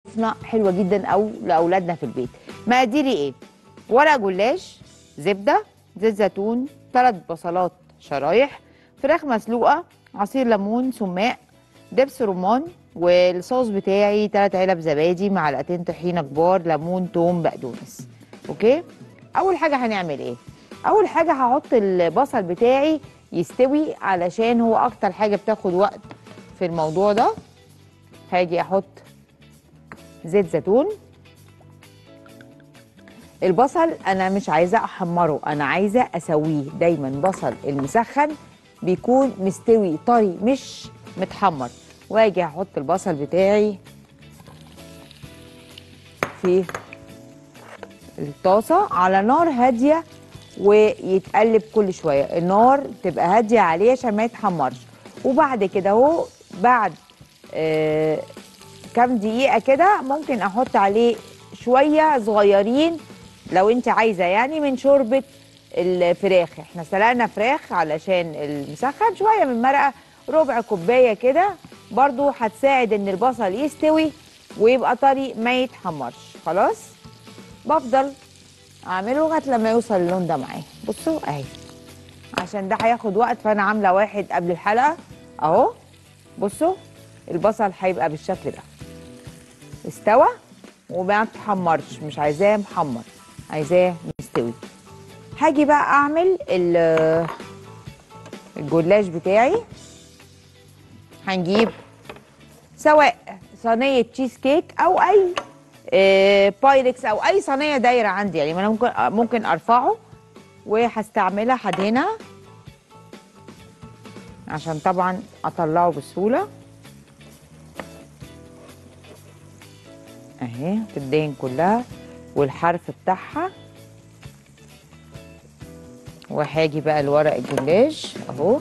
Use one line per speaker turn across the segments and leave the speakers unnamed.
وصفنا حلوه جدا او لاولادنا في البيت مقاديري ايه ورق جلاش زبده زيت زيتون ثلاث بصلات شرايح فراخ مسلوقه عصير ليمون سماق دبس رمان والصوص بتاعي ثلاث علب زبادي معلقتين طحينه كبار ليمون توم بقدونس اوكي اول حاجه هنعمل ايه اول حاجه هحط البصل بتاعي يستوي علشان هو اكتر حاجه بتاخد وقت في الموضوع ده هاجي احط زيت زيتون البصل انا مش عايزه احمره انا عايزه اسويه دايما بصل المسخن بيكون مستوي طري مش متحمر واجي احط البصل بتاعي في الطاسه على نار هاديه ويتقلب كل شويه النار تبقى هاديه عليه عشان ما يتحمرش وبعد كده اهو بعد آه كام دقيقه كده ممكن احط عليه شويه صغيرين لو انت عايزه يعني من شوربه الفراخ احنا سلقنا فراخ علشان المسخن شويه من مرقه ربع كوبايه كده برضو هتساعد ان البصل يستوي ويبقى طري ما يتحمرش خلاص بفضل اعمله لغايه لما يوصل اللون ده معايا بصوا اهي عشان ده هياخد وقت فانا عامله واحد قبل الحلقه اهو بصوا البصل هيبقى بالشكل ده استوى وما اتحمرش مش عايزاه محمر عايزاه مستوي هاجي بقى اعمل ال- الجلاش بتاعي هنجيب سواء صينيه تشيز كيك او اي آه، بايركس او اي صينيه دايره عندي يعني ما انا ممكن ممكن ارفعه وهستعملها هدهنها عشان طبعا اطلعه بسهوله اهي تدهن كلها والحرف بتاعها وهاجي بقى الورق الجلاش اهو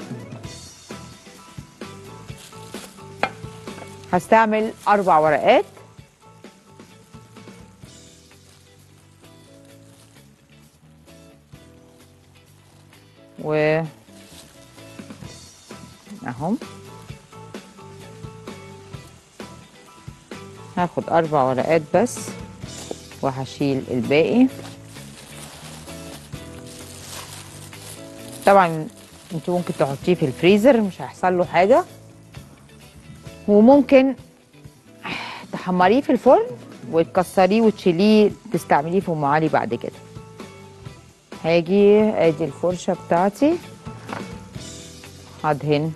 هستعمل اربع ورقات و اهم هاخد اربع ورقات بس وهشيل الباقي طبعا انت ممكن تحطيه في الفريزر مش هيحصل له حاجه وممكن تحمريه في الفرن وتكسريه وتشيليه تستعمليه في ام علي بعد كده هاجي ادي الفرشه بتاعتي هدهن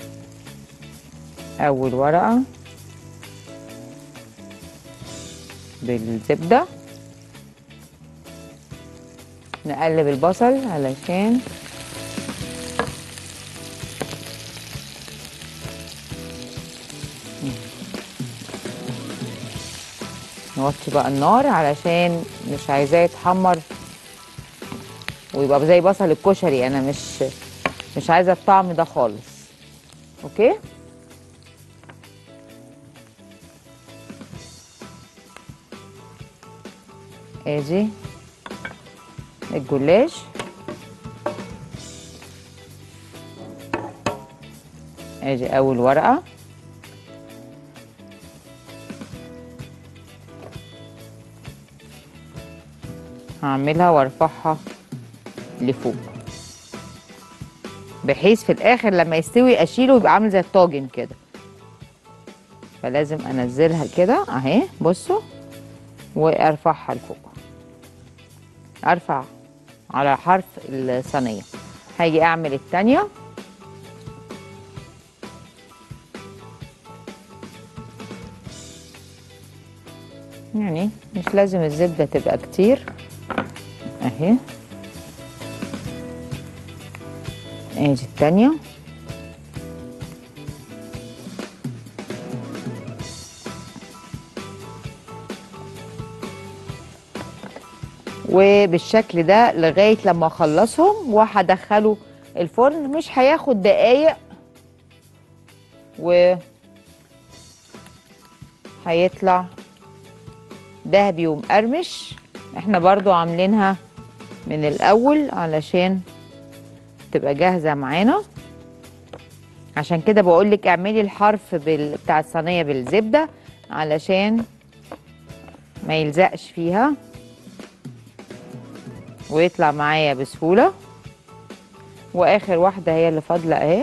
اول ورقه بالزبده نقلب البصل علشان نوطي بقى النار علشان مش عايزاه يتحمر ويبقى زي بصل الكشري انا مش مش عايزه الطعم ده خالص اوكي ادي الجلاش ادي اول ورقه هعملها وارفعها لفوق بحيث في الاخر لما يستوي اشيله يبقى عامل زي الطاجن كده فلازم انزلها كده اهي بصوا وارفعها لفوق ارفع على حرف الصينيه هاجي اعمل التانية يعني مش لازم الزبدة تبقى كتير اهي ادي التانية وبالشكل ده لغاية لما اخلصهم وهدخله الفرن مش هياخد دقايق و هيطلع دهبي ومقرمش احنا برضو عاملينها من الاول علشان تبقى جاهزه معانا عشان كده بقول لك اعملي الحرف بال... بتاع الصينيه بالزبده علشان ما يلزقش فيها ويطلع معايا بسهوله واخر واحده هي اللي فاضله اهي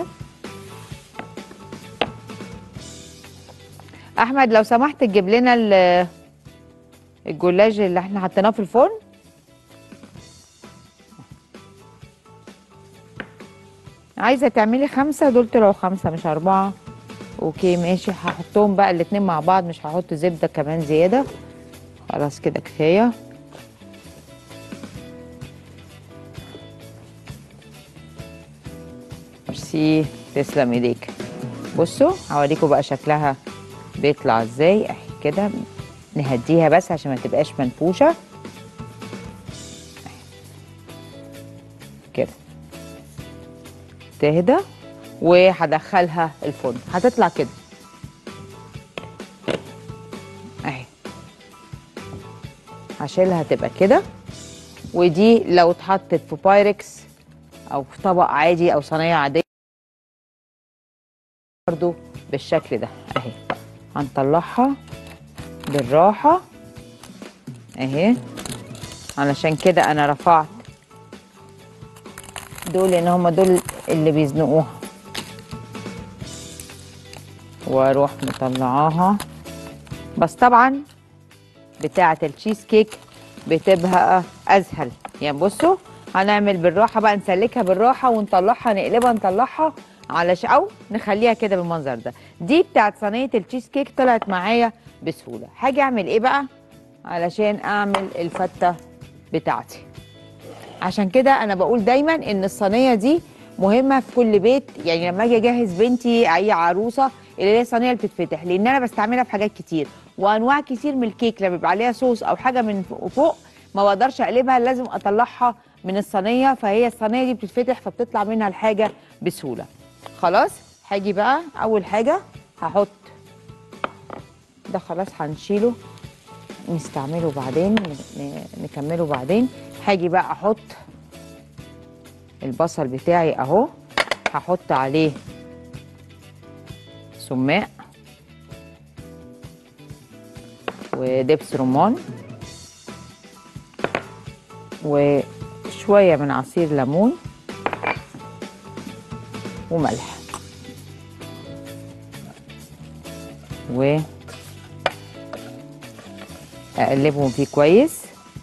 احمد لو سمحت تجيب لنا ال- الجلاج اللي احنا حطيناه في الفرن عايزه تعملي خمسه دول طلعوا خمسه مش اربعه اوكي ماشي هحطهم بقى الاتنين مع بعض مش هحط زبده كمان زياده خلاص كده كفايه ميرسي تسلم ايديك بصوا هوريكم بقى شكلها بيطلع ازاي اهي كده نهديها بس عشان ما تبقاش منفوشه أهي. كده تهدى وهدخلها الفرن هتطلع كده اهي هشيلها تبقى كده ودي لو اتحطت في بايركس او في طبق عادي او صينيه عاديه برضو بالشكل ده اهي هنطلعها بالراحه اهي علشان كده انا رفعت دول لان هم دول اللي بيزنقوها واروح مطلعاها بس طبعا بتاعه التشيز كيك بتبقى اسهل يعني بصوا هنعمل بالراحه بقى نسلكها بالراحه ونطلعها نقلبها نطلعها علشان او نخليها كده بالمنظر ده دي بتاعت صينيه التشيز كيك طلعت معايا بسهوله هاجي اعمل ايه بقى علشان اعمل الفته بتاعتي عشان كده انا بقول دايما ان الصينيه دي مهمه في كل بيت يعني لما اجي اجهز بنتي اي عروسه اللي هي صينيه اللي بتتفتح لان انا بستعملها في حاجات كتير وانواع كتير من الكيك لما بيبقى عليها صوص او حاجه من فوق- فوق ما بقدرش اقلبها لازم اطلعها من الصينيه فهي الصينيه دي بتتفتح فبتطلع منها الحاجه بسهوله خلاص هاجي بقى اول حاجه هحط ده خلاص هنشيله نستعمله بعدين ن- ن- نكمله بعدين هاجي بقى احط البصل بتاعي اهو هحط عليه سماق ودبس رمان وشوية من عصير ليمون وملح و اقلبهم فيه كويس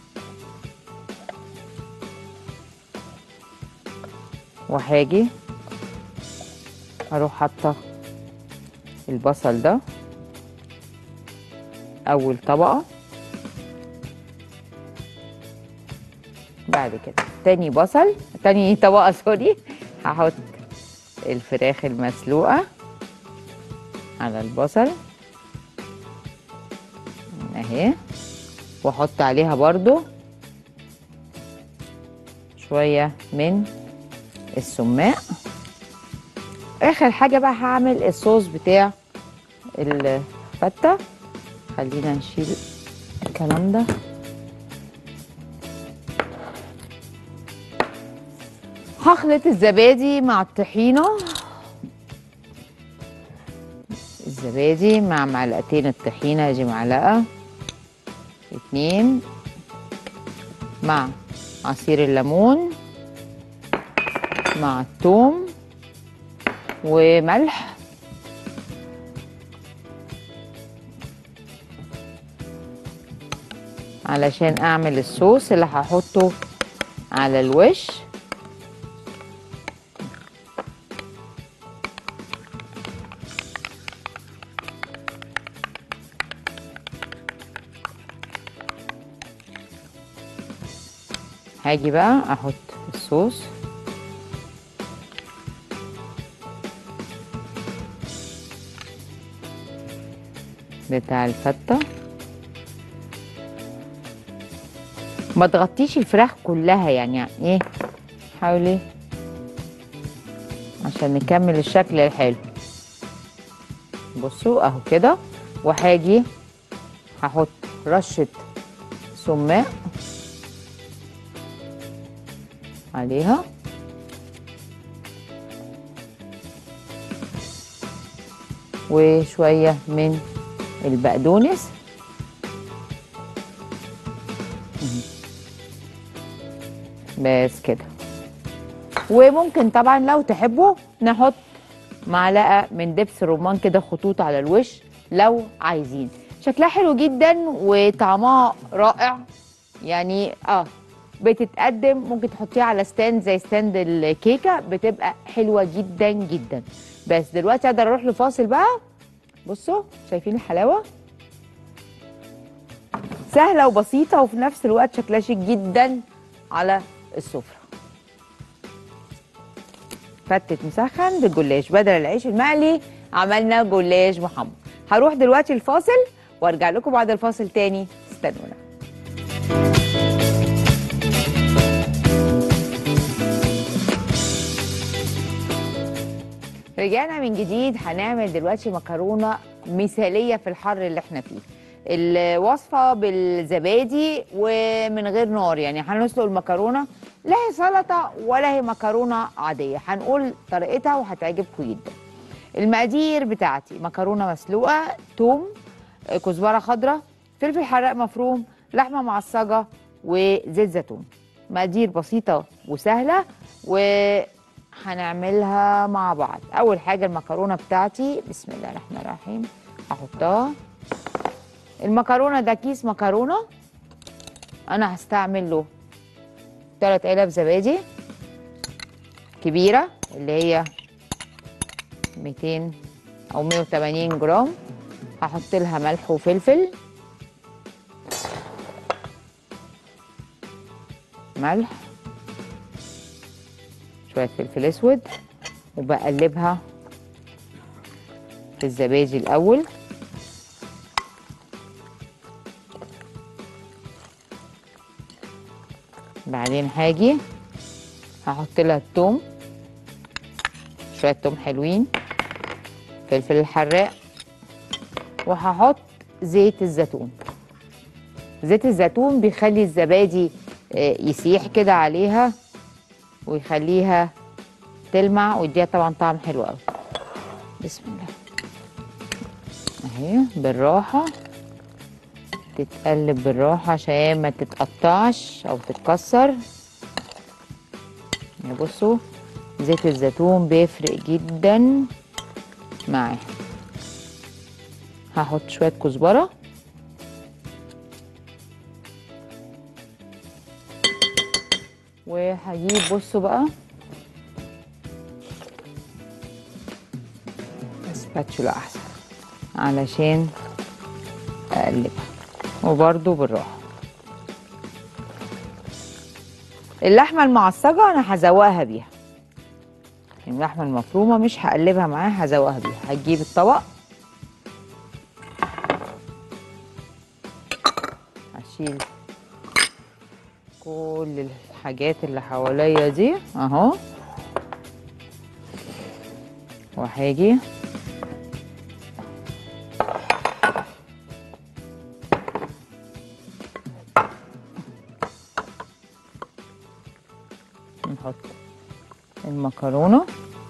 وهاجي اروح حاطه البصل ده اول طبقه بعد كده تاني بصل تاني طبقه سوري هحط الفراخ المسلوقه على البصل اهي واحط عليها برضو شويه من السماق اخر حاجه بقى هعمل الصوص بتاع الفته خلينا نشيل الكلام ده هخلط الزبادي مع الطحينه الزبادي مع معلقتين الطحينه دي معلقه اتنين مع عصير الليمون مع الثوم وملح علشان اعمل الصوص اللي هحطه على الوش هاجي بقى احط الصوص بتاع الفتة ما تغطيش الفراخ كلها يعني ايه حاولي عشان نكمل الشكل الحلو بصوا اهو كده وهاجي هحط رشة سماق عليها وشوية من البقدونس بس كده وممكن طبعا لو تحبوا نحط معلقه من دبس الرمان كده خطوط على الوش لو عايزين شكلها حلو جدا وطعمها رائع يعني اه بتتقدم ممكن تحطيها على ستاند زي ستاند الكيكه بتبقى حلوه جدا جدا بس دلوقتي اقدر اروح لفاصل بقى بصوا شايفين الحلاوه سهله وبسيطه وفي نفس الوقت شكلها شيك جدا على السفره فتت مسخن بالجلاش بدل العيش المقلي عملنا جلاش محمر هروح دلوقتي الفاصل وارجع لكم بعد الفاصل تاني استنونا رجعنا من جديد هنعمل دلوقتي مكرونه مثاليه في الحر اللي احنا فيه الوصفه بالزبادي ومن غير نار يعني هنسلق المكرونه لا هي سلطه ولا هي مكرونه عاديه هنقول طريقتها وهتعجبكم جدا المقادير بتاعتي مكرونه مسلوقه توم كزبره خضراء فلفل حراق مفروم لحمه معصجه وزيت زيتون مقادير بسيطه وسهله وهنعملها مع بعض اول حاجه المكرونه بتاعتي بسم الله الرحمن الرحيم هحطها المكرونه ده كيس مكرونه انا هستعمل له ثلاث علب زبادي كبيره اللي هي 200 او 180 جرام هحط لها ملح وفلفل ملح شويه فلفل اسود وبقلبها في الزبادي الاول بعدين هاجي هحط لها التوم شويه توم حلوين فلفل الحراق وهحط زيت الزيتون زيت الزيتون بيخلي الزبادي آه، يسيح كده عليها ويخليها تلمع ويديها طبعا طعم حلو قوي بسم الله اهي بالراحه تتقلب بالراحه عشان ما تتقطعش او تتكسر يعني بصوا زيت الزيتون بيفرق جدا معاه هحط شويه كزبره وهجيب بصوا بقى سباتشولا احسن علشان اقلبها وبرده بالراحه اللحمه المعصجه انا هزوقها بيها اللحمه المفرومه مش هقلبها معاها هزوقها بيها هتجيب الطبق هشيل كل الحاجات اللي حواليا دي اهو وهاجي نحط المكرونه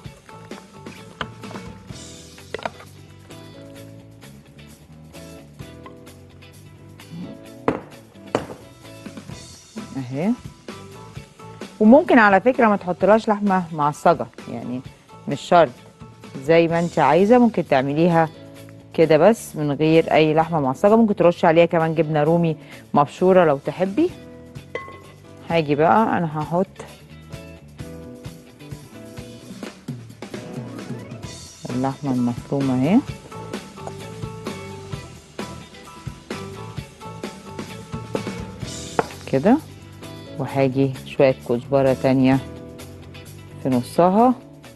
اهي وممكن على فكره ما تحطلهاش لحمه معصجه يعني مش شرط زي ما انت عايزه ممكن تعمليها كده بس من غير اي لحمه معصجه ممكن ترشي عليها كمان جبنه رومي مبشوره لو تحبي هاجي بقى انا هحط اللحمه المفرومه اهي كده وهاجي شوية كزبرة تانية في نصها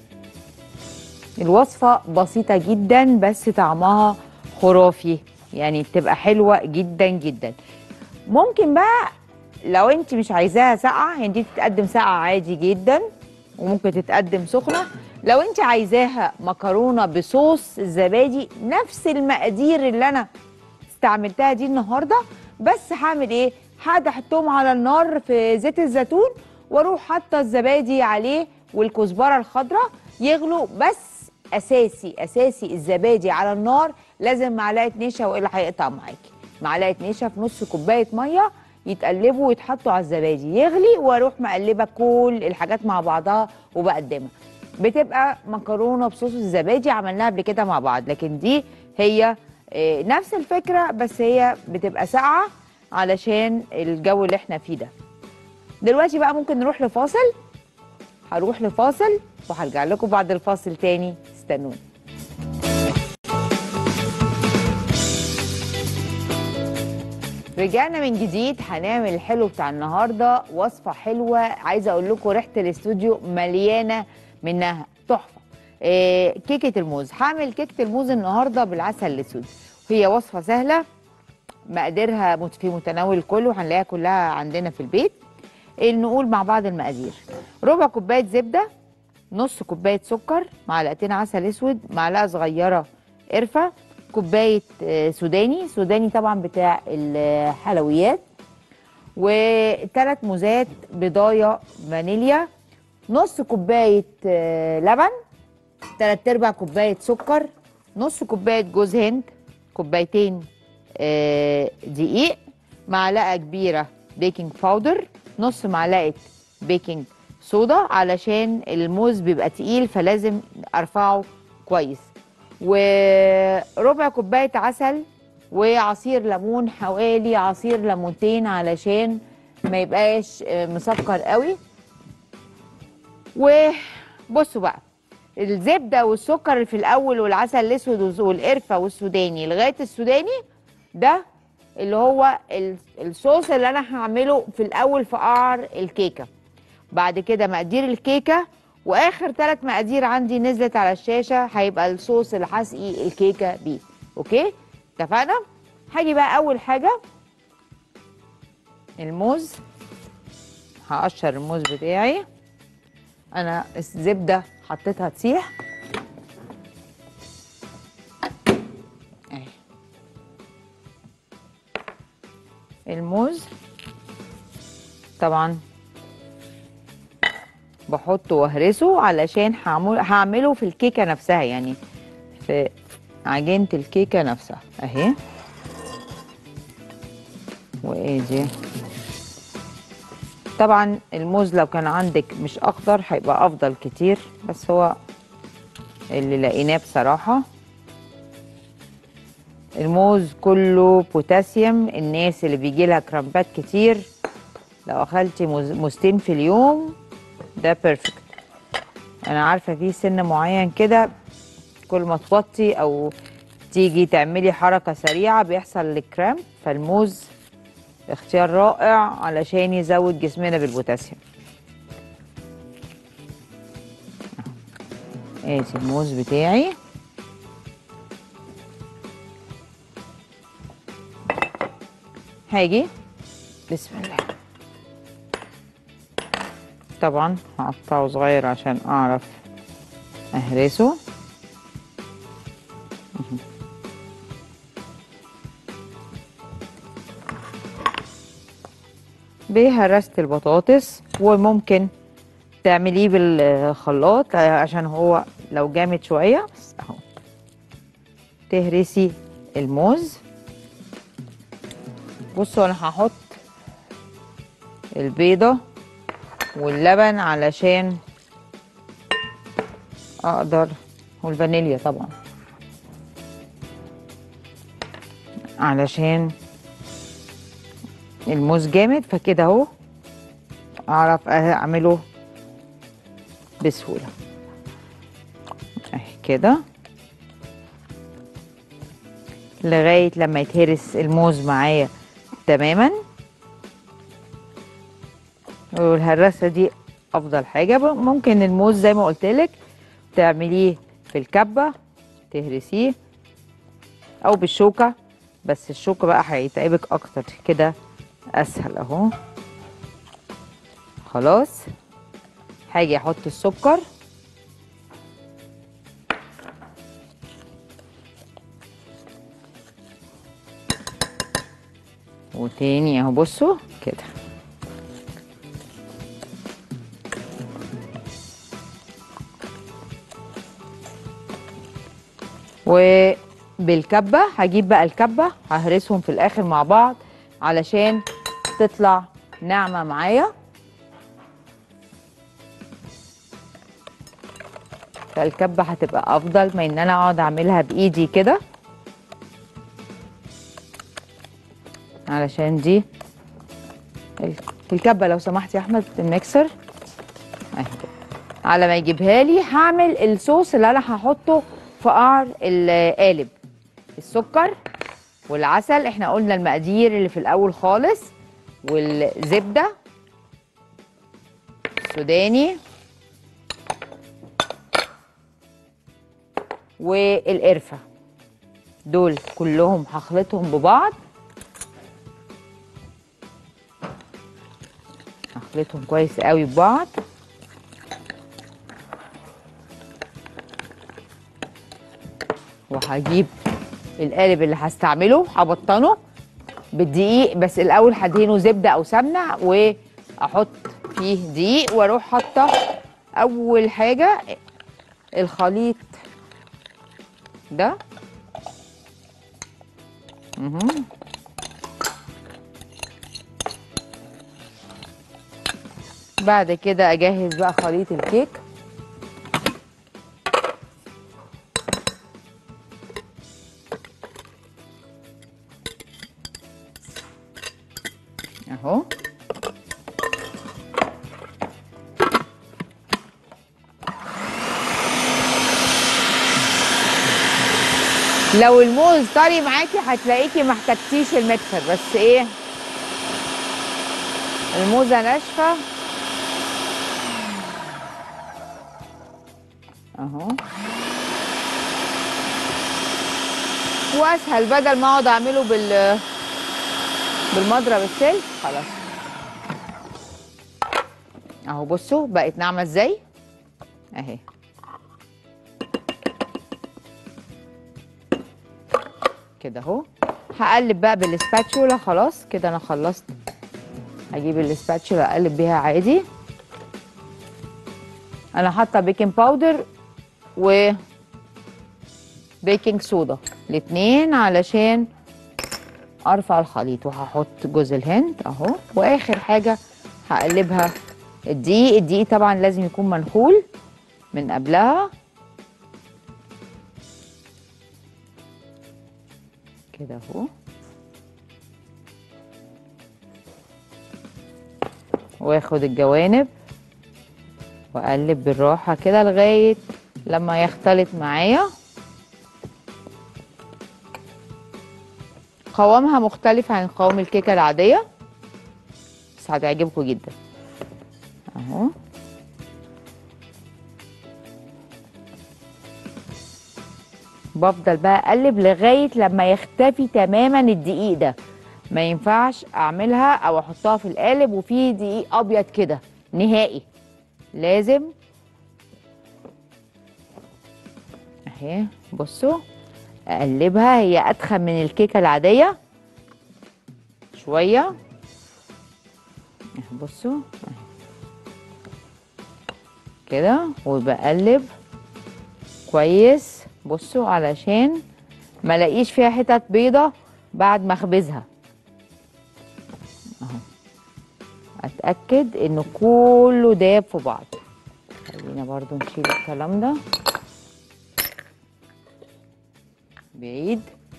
الوصفة بسيطة جدا بس طعمها خرافي يعني بتبقى حلوة جدا جدا ممكن بقى لو انت مش عايزاها ساقعة يعني دي تتقدم ساقعة عادي جدا وممكن تتقدم سخنة لو انت عايزاها مكرونة بصوص الزبادي نفس المقادير اللي انا استعملتها دي النهارده بس هعمل ايه هقعد احطهم على النار في زيت الزيتون واروح حاطه الزبادي عليه والكزبره الخضراء يغلوا بس اساسي اساسي الزبادي على النار لازم معلقه نشا والا هيقطع معاكي معلقه نشا في نص كوبايه ميه يتقلبوا ويتحطوا على الزبادي يغلي واروح مقلبه كل الحاجات مع بعضها وبقدمها بتبقى مكرونه بصوص الزبادي عملناها قبل كده مع بعض لكن دي هي آه، نفس الفكره بس هي بتبقى ساقعه علشان الجو اللي احنا فيه ده دلوقتي بقى ممكن نروح لفاصل هروح لفاصل وهرجع لكم بعد الفاصل تاني استنوني رجعنا من جديد هنعمل الحلو بتاع النهارده وصفه حلوه عايزه اقول لكم ريحه الاستوديو مليانه منها تحفه إيه كيكه الموز هعمل كيكه الموز النهارده بالعسل الاسود هي وصفه سهله مقاديرها مت- في متناول الكل وهنلاقيها كلها عندنا في البيت إيه نقول مع بعض المقادير ربع كوبايه زبده نص كوبايه سكر معلقتين عسل اسود معلقه صغيره قرفه كوبايه آه، سوداني سوداني طبعا بتاع الحلويات وثلاث موزات بضايه فانيليا نص كوبايه آه، لبن تلات ارباع كوبايه سكر نص كوبايه جوز هند كوبايتين آه، دقيق معلقه كبيره بيكنج باودر نص معلقه بيكنج صودا علشان الموز بيبقى تقيل فلازم ارفعه كويس وربع كوبايه عسل وعصير ليمون حوالي عصير ليمونتين علشان ما يبقاش آه، مسكر قوي وبصوا بقى الزبده والسكر اللي في الاول والعسل الاسود والز- والقرفه والسوداني لغايه السوداني ده اللي هو ال- الصوص اللي انا هعمله في الاول في قعر الكيكه بعد كده مقادير الكيكه واخر ثلاث مقادير عندي نزلت على الشاشه هيبقى الصوص اللي هسقي الكيكه بيه اوكي اتفقنا هاجي بقى اول حاجه الموز هقشر الموز بتاعي انا الزبده حطيتها تسيح اهي الموز طبعا بحطه واهرسه علشان هعمل هعمله في الكيكه نفسها يعني في عجينه الكيكه نفسها اهي وادي طبعا الموز لو كان عندك مش اخضر هيبقى افضل كتير بس هو اللي لقيناه بصراحه الموز كله بوتاسيوم الناس اللي بيجي لها كرامبات كتير لو اكلتي موز موزتين في اليوم ده بيرفكت انا عارفه في سن معين كده كل ما توطي او تيجي تعملي حركه سريعه بيحصل لك كرامب فالموز اختيار رائع علشان يزود جسمنا بالبوتاسيوم ادي الموز بتاعي هاجي بسم الله طبعا هقطعه صغير عشان اعرف اهرسه مهم. بهرسة البطاطس وممكن تعمليه بالخلاط عشان هو لو جامد شوية بس اهو تهرسي الموز بصوا انا هحط البيضة واللبن علشان اقدر والفانيليا طبعا علشان الموز جامد فكده اهو اعرف اعمله بسهوله اهي كده لغايه لما يتهرس الموز معايا تماما والهرسه دي افضل حاجه ممكن الموز زي ما قلت لك تعمليه في الكبه تهرسيه او بالشوكه بس الشوكه بقى هيتعبك اكتر كده اسهل اهو خلاص هاجي احط السكر وتاني اهو بصوا كده وبالكبه هجيب بقى الكبه ههرسهم في الاخر مع بعض علشان تطلع ناعمه معايا فالكبه هتبقى افضل ما ان انا اقعد اعملها بايدي كده علشان دي ال- الكبه لو سمحت يا احمد الميكسر اهي كده. على ما يجيبها لي هعمل الصوص اللي انا هحطه في قعر القالب السكر والعسل احنا قلنا المقادير اللي في الاول خالص والزبده سوداني والقرفه دول كلهم هخلطهم ببعض هخلطهم كويس قوي ببعض وهجيب القالب اللي هستعمله هبطنه بالدقيق بس الاول هدهنه زبده او سمنه واحط فيه دقيق واروح حاطه اول حاجه الخليط ده مهم. بعد كده اجهز بقى خليط الكيك اهو لو الموز طري معاكي هتلاقيكي ما احتجتيش الميكسر بس ايه الموزه ناشفه اهو واسهل بدل ما اقعد اعمله بال بالمضرب السلك خلاص اهو بصوا بقت ناعمه ازاي اهي كده اهو هقلب بقى بالسباتشولا خلاص كده انا خلصت هجيب السباتشولا اقلب بيها عادي انا حاطه بيكنج باودر و بيكنج صودا الاتنين علشان ارفع الخليط وهحط جوز الهند اهو واخر حاجه هقلبها الدقيق الدقيق طبعا لازم يكون منخول من قبلها كده اهو واخد الجوانب واقلب بالراحه كده لغايه لما يختلط معايا قوامها مختلف عن قوام الكيكه العاديه بس هتعجبكم جدا اهو بفضل بقى اقلب لغايه لما يختفي تماما الدقيق ده ما ينفعش اعملها او احطها في القالب وفيه دقيق ابيض كده نهائي لازم اهي بصوا اقلبها هي اتخن من الكيكه العاديه شويه اهي بصوا اهي. كده وبقلب كويس بصوا علشان ما الاقيش فيها حتت بيضه بعد ما اخبزها اهو اتاكد ان كله داب في بعض خلينا برضو نشيل الكلام ده بعيد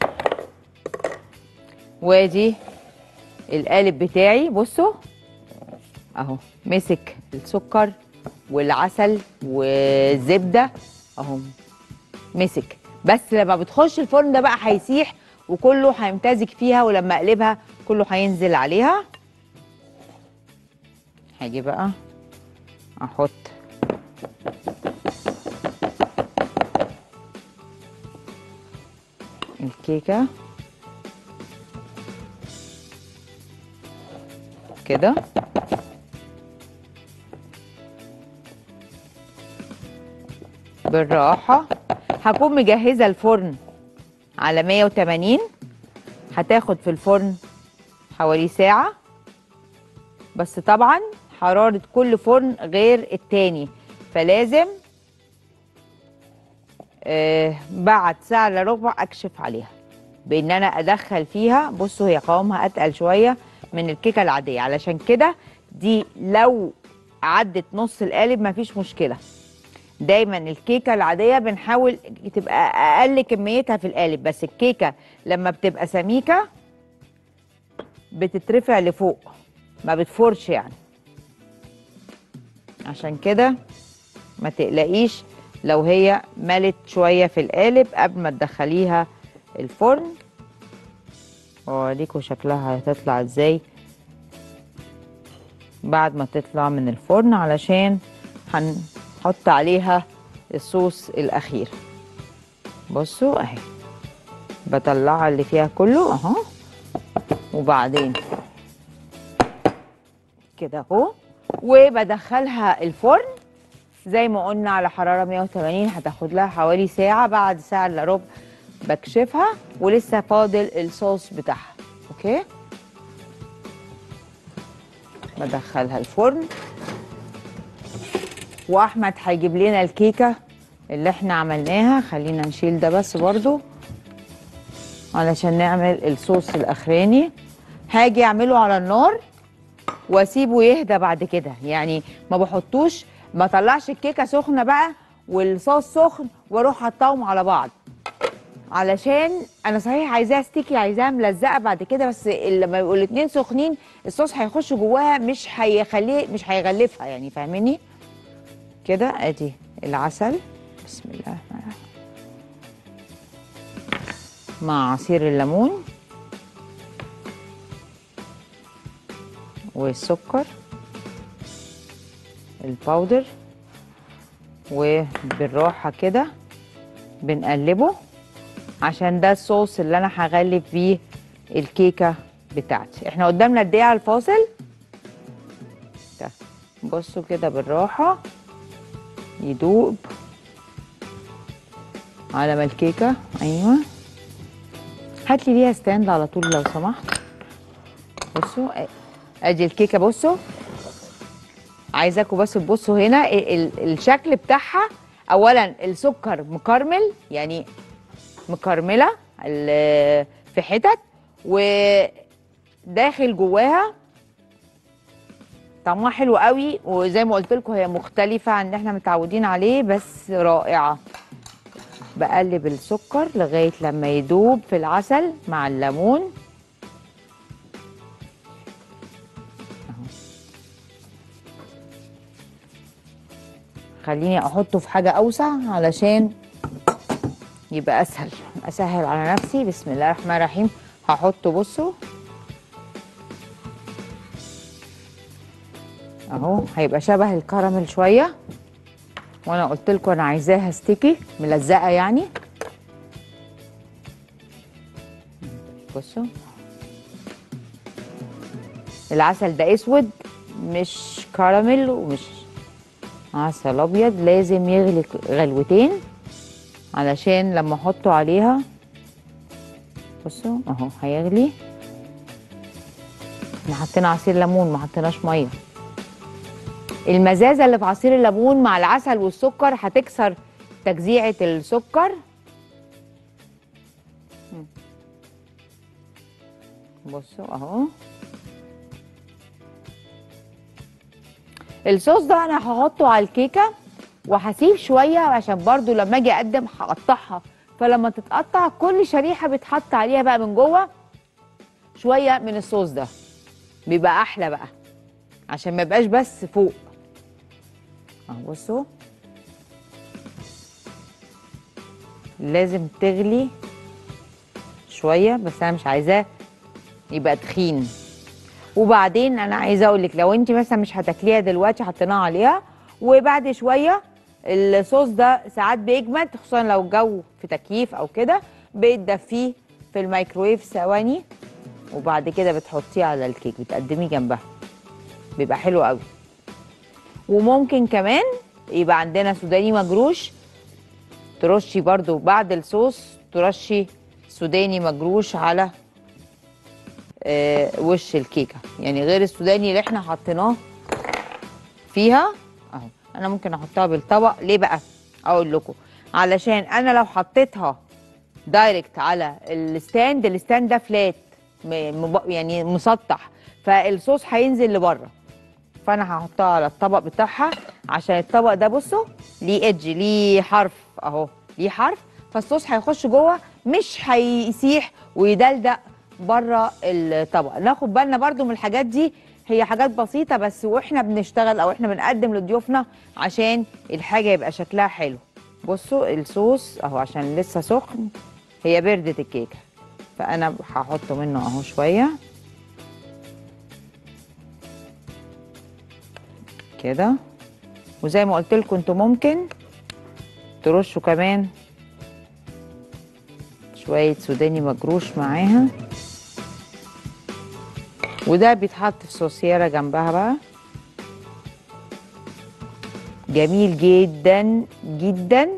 وادي القالب بتاعي بصوا اهو مسك السكر والعسل والزبده اهو مسك بس لما بتخش الفرن ده بقى هيسيح وكله هيمتزج فيها ولما اقلبها كله هينزل عليها هاجي بقى احط الكيكه كده بالراحه هكون مجهزه الفرن على 180 هتاخد في الفرن حوالي ساعه بس طبعا حراره كل فرن غير التاني فلازم آه بعد ساعه الا ربع اكشف عليها بان انا ادخل فيها بصوا هي قوامها اتقل شويه من الكيكه العاديه علشان كده دي لو عدت نص القالب مفيش مشكله دايما الكيكه العاديه بنحاول تبقى اقل كميتها في القالب بس الكيكه لما بتبقى سميكه بتترفع لفوق ما بتفرش يعني عشان كده ما تقلقيش لو هي ملت شويه في القالب قبل ما تدخليها الفرن واوريكم شكلها هتطلع ازاي بعد ما تطلع من الفرن علشان هنحط عليها الصوص الاخير بصوا اهي بطلعها اللي فيها كله اهو وبعدين كده اهو وبدخلها الفرن زي ما قلنا على حراره 180 هتاخد لها حوالي ساعه بعد ساعه الا ربع بكشفها ولسه فاضل الصوص بتاعها اوكي بدخلها الفرن واحمد هيجيب لنا الكيكه اللي احنا عملناها خلينا نشيل ده بس برضو علشان نعمل الصوص الاخراني هاجي اعمله على النار واسيبه يهدى بعد كده يعني ما بحطوش ما اطلعش الكيكه سخنه بقى والصوص سخن واروح حطاهم على بعض علشان انا صحيح عايزاها ستيكي عايزاها ملزقه بعد كده بس لما يبقوا الاثنين سخنين الصوص هيخش جواها مش هيخليه مش هيغلفها يعني فاهميني كده ادي العسل بسم الله الرحمن الرحيم مع عصير الليمون والسكر الباودر وبالراحه كده بنقلبه عشان ده الصوص اللي انا هغلف بيه الكيكه بتاعتي احنا قدامنا قد ايه على الفاصل ده. بصوا كده بالراحه يدوب على ما الكيكه ايوه هات لي ليها ستاند على طول لو سمحت بصوا ادي الكيكه بصوا عايزاكم بس تبصوا هنا ال- ال- الشكل بتاعها اولا السكر مكرمل يعني مكرمله ال- في حتت وداخل جواها طعمها حلو قوي وزي ما قلت لكم هي مختلفه عن اللي احنا متعودين عليه بس رائعه بقلب السكر لغايه لما يدوب في العسل مع الليمون خليني احطه في حاجه اوسع علشان يبقى اسهل اسهل على نفسي بسم الله الرحمن الرحيم هحطه بصوا اهو هيبقى شبه الكراميل شويه وانا قلت لكم انا عايزاها ستيكي ملزقه يعني بصوا العسل ده اسود مش كراميل ومش عسل ابيض لازم يغلي غلوتين علشان لما احطه عليها بصوا اهو هيغلي احنا حطينا عصير ليمون ما حطيناش ميه المزازه اللي في عصير الليمون مع العسل والسكر هتكسر تجزيعه السكر مم. بصوا اهو الصوص ده انا هحطه على الكيكه وهسيب شويه عشان برضو لما اجي اقدم هقطعها فلما تتقطع كل شريحه بتحط عليها بقى من جوه شويه من الصوص ده بيبقى احلى بقى عشان ما يبقاش بس فوق اهو بصوا لازم تغلي شويه بس انا مش عايزاه يبقى تخين وبعدين انا عايزه اقول لك لو انت مثلا مش هتاكليها دلوقتي حطيناها عليها وبعد شويه الصوص ده ساعات بيجمد خصوصا لو الجو في تكييف او كده بتدفيه في الميكرويف ثواني وبعد كده بتحطيه على الكيك بتقدميه جنبها بيبقى حلو قوي وممكن كمان يبقى عندنا سوداني مجروش ترشي برضو بعد الصوص ترشي سوداني مجروش على آه، وش الكيكه يعني غير السوداني اللي احنا حطيناه فيها اهو انا ممكن احطها بالطبق ليه بقى اقول لكم علشان انا لو حطيتها دايركت على الستاند الستاند ده فلات م- مب- يعني مسطح فالصوص هينزل لبره فانا هحطها على الطبق بتاعها عشان الطبق ده بصوا ليه ايدج ليه حرف اهو ليه حرف فالصوص هيخش جوه مش هيسيح ويدلدق بره الطبق ناخد بالنا برضو من الحاجات دي هي حاجات بسيطة بس واحنا بنشتغل او احنا بنقدم لضيوفنا عشان الحاجة يبقى شكلها حلو بصوا الصوص اهو عشان لسه سخن هي بردت الكيكة فانا هحط منه اهو شوية كده وزي ما قلت لكم انتوا ممكن ترشوا كمان شوية سوداني مجروش معاها وده بيتحط في صوصيرة جنبها بقى جميل جدا جدا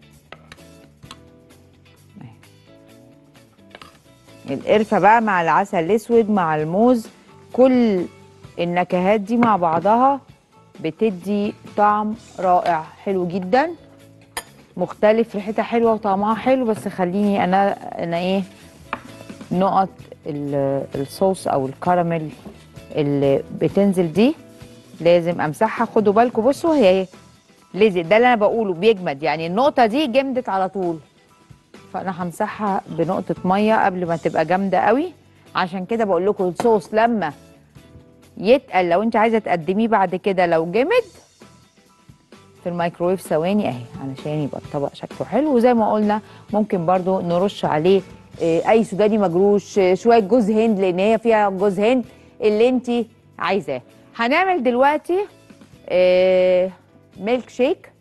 القرفة بقى مع العسل الأسود مع الموز كل النكهات دي مع بعضها بتدي طعم رائع حلو جدا مختلف ريحتها حلوه وطعمها حلو بس خليني انا انا ايه نقط ال- الصوص او الكراميل اللي بتنزل دي لازم امسحها خدوا بالكم بصوا هي ايه لزق ده اللي انا بقوله بيجمد يعني النقطه دي جمدت على طول فانا همسحها بنقطه ميه قبل ما تبقى جامده قوي عشان كده بقول لكم الصوص لما يتقل لو انت عايزه تقدميه بعد كده لو جمد في الميكرويف ثواني اهي علشان يبقى الطبق شكله حلو وزي ما قلنا ممكن برضو نرش عليه آه، اي سوداني مجروش آه، شويه جوز هند لان هي فيها جوز هند اللي انت عايزاه هنعمل دلوقتي آه، ميلك شيك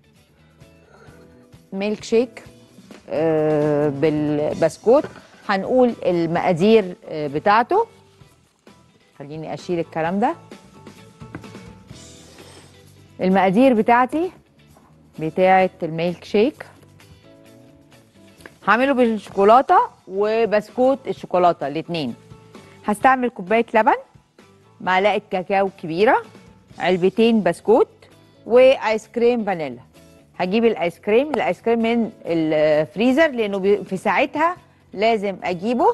ميلك شيك آه، بالبسكوت هنقول المقادير آه، بتاعته خليني اشيل الكلام ده المقادير بتاعتي بتاعه الميلك شيك هعمله بالشوكولاته وبسكوت الشوكولاته الاثنين هستعمل كوبايه لبن معلقه كاكاو كبيره علبتين بسكوت وايس كريم فانيلا هجيب الايس كريم الايس كريم من الفريزر لانه بي- في ساعتها لازم اجيبه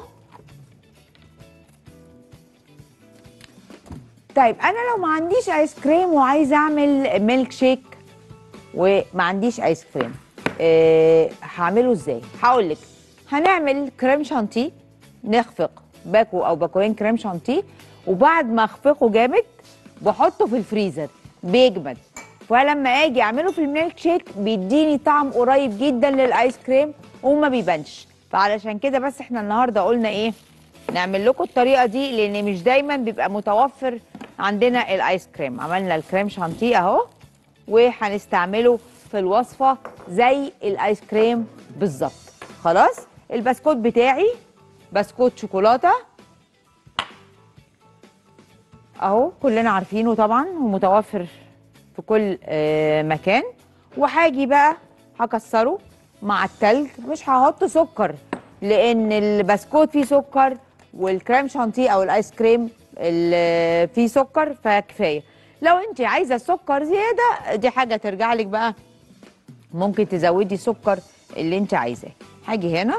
طيب انا لو ما عنديش ايس كريم وعايزه اعمل ميلك شيك وما عنديش ايس كريم أه هعمله ازاي هقول لك هنعمل كريم شانتيه نخفق باكو او باكوين كريم شانتيه وبعد ما اخفقه جامد بحطه في الفريزر بيجمد فلما اجي اعمله في الميلك شيك بيديني طعم قريب جدا للايس كريم وما بيبانش فعلشان كده بس احنا النهارده قلنا ايه نعمل لكم الطريقه دي لان مش دايما بيبقى متوفر عندنا الايس كريم عملنا الكريم شانتيه اهو وهنستعمله في الوصفه زي الايس كريم بالظبط خلاص البسكوت بتاعي بسكوت شوكولاته اهو كلنا عارفينه طبعا ومتوفر في كل آه، مكان وهاجي بقى هكسره مع التلج مش هحط سكر لان البسكوت فيه سكر والكريم شانتيه او الايس كريم اللي فيه سكر فكفايه لو انت عايزه سكر زياده دي حاجه ترجع لك بقى ممكن تزودي سكر اللي انت عايزاه هاجي هنا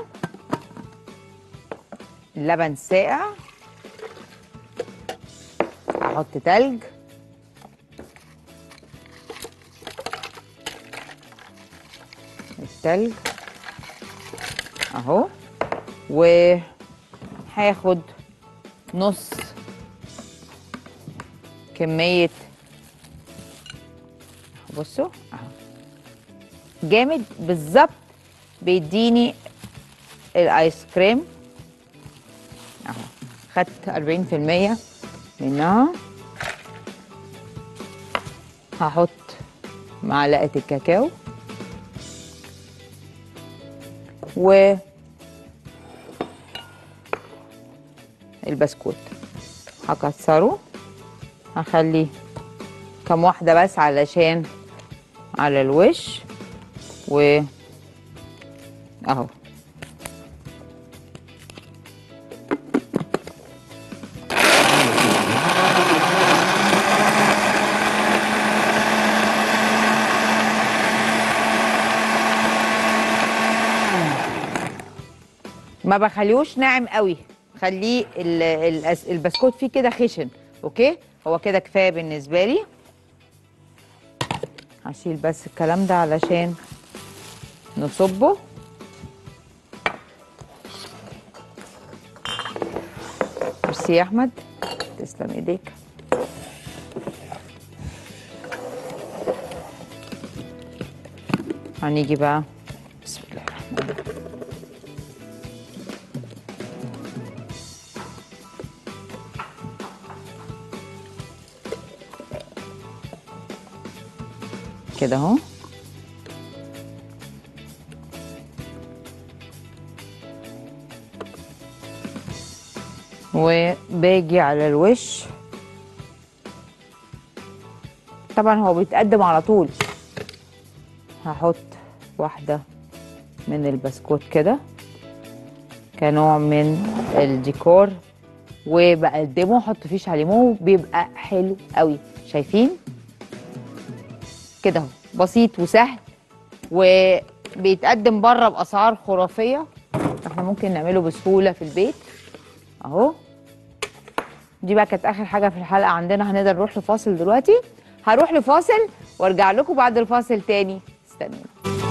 اللبن ساقع احط تلج التلج اهو وهاخد نص كمية بصوا اهو جامد بالظبط بيديني الايس كريم اهو خدت 40% منها هحط معلقة الكاكاو و البسكوت هكسره هخلي كم واحدة بس علشان على الوش و اهو ما بخليهوش ناعم قوي خليه ال- الأس- البسكوت فيه كده خشن اوكي هو كده كفايه بالنسبه لي هشيل بس الكلام ده علشان نصبه ميرسي يا احمد تسلم ايديك هنيجي بقى بسم الله الرحمن الرحيم كده اهو وباجي على الوش طبعا هو بيتقدم على طول هحط واحدة من البسكوت كده كنوع من الديكور وبقدمه احط فيه شاليمو بيبقى حلو قوي شايفين كده اهو بسيط وسهل وبيتقدم بره باسعار خرافيه احنا ممكن نعمله بسهوله في البيت اهو دي بقى كانت اخر حاجه في الحلقه عندنا هنقدر نروح لفاصل دلوقتي هروح لفاصل وارجع لكم بعد الفاصل تاني استنوني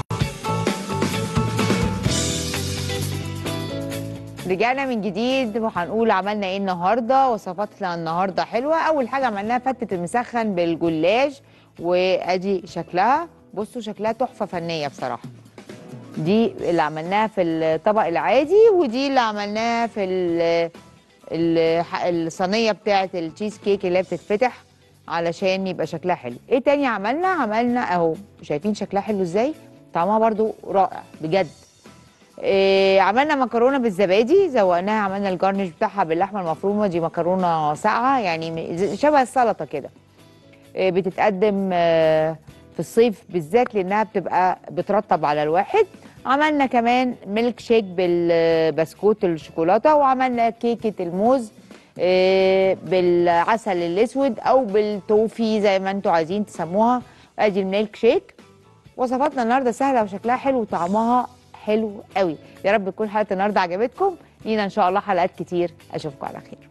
رجعنا من جديد وهنقول عملنا ايه النهارده وصفاتنا النهارده حلوه اول حاجه عملناها فتة المسخن بالجلاش وادي شكلها بصوا شكلها تحفه فنيه بصراحه دي اللي عملناها في الطبق العادي ودي اللي عملناها في ال- ال- الصينيه بتاعه التشيز كيك اللي هي بتتفتح علشان يبقى شكلها حلو ايه تاني عملنا عملنا اهو شايفين شكلها حلو ازاي طعمها برضو رائع بجد إيه عملنا مكرونه بالزبادي زوقناها عملنا الجارنش بتاعها باللحمه المفرومه دي مكرونه ساقعه يعني م- زي- شبه السلطه كده إيه بتتقدم آه، في الصيف بالذات لانها بتبقى بترطب على الواحد عملنا كمان ميلك شيك بالبسكوت الشوكولاته وعملنا كيكه الموز آه، بالعسل الاسود او بالتوفي زي ما انتوا عايزين تسموها ادي الميلك شيك وصفاتنا النهارده سهله وشكلها حلو وطعمها حلو قوي يا رب تكون حلقه النهارده عجبتكم لينا ان شاء الله حلقات كتير اشوفكم على خير